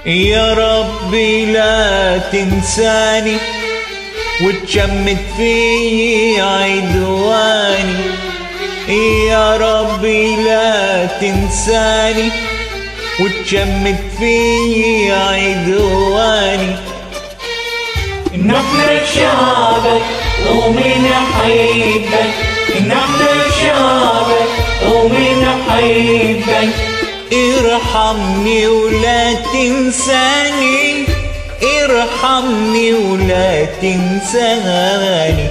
يا ربي لا تنساني وتشمت في عدواني يا ربي لا تنساني وتشمت في عدواني نحن شعبك ومن حيبك نحن شعبك ومن حيبك ارحمني ولا تنساني ارحمني ولا تنساني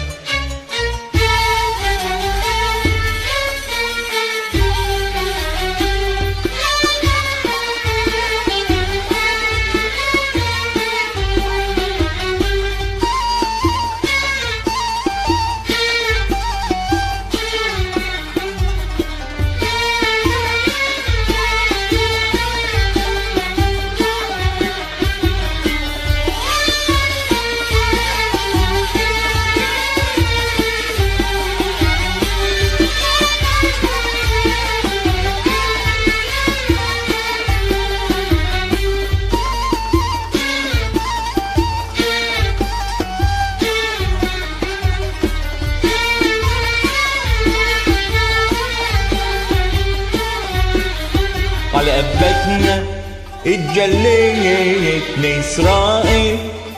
على قبتنا اتجليت لإسرائيل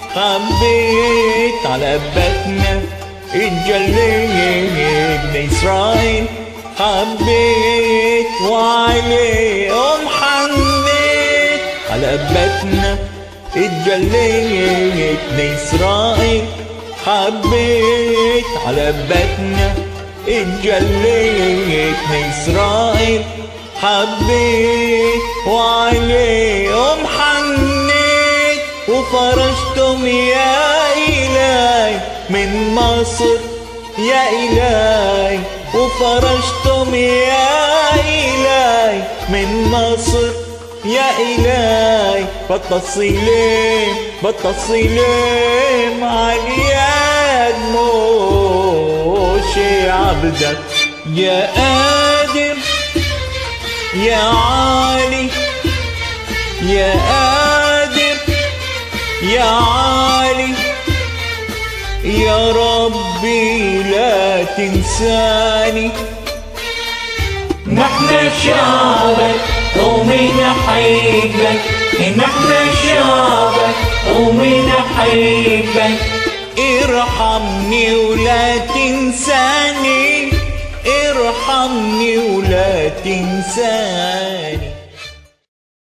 حبيت على قبتنا اتجليت لإسرائيل حبيت وعليهم حنيت على قبتنا اتجليت لإسرائيل حبيت على قبتنا اتجليت لإسرائيل حبيت وعليهم حنيت وفرجتم يا إلهي من مصر يا إلهي وفرجتم يا إلهي من مصر يا إلهي بتصيلين بتصيلين عالياد موشي عبدك يا قادر يا عالي يا قادر يا عالي يا ربي لا تنساني نحن شعبك ومن حيبك نحن شعبك ومن حيبك ارحمني ولا تنساني ارحمني ولا تنساني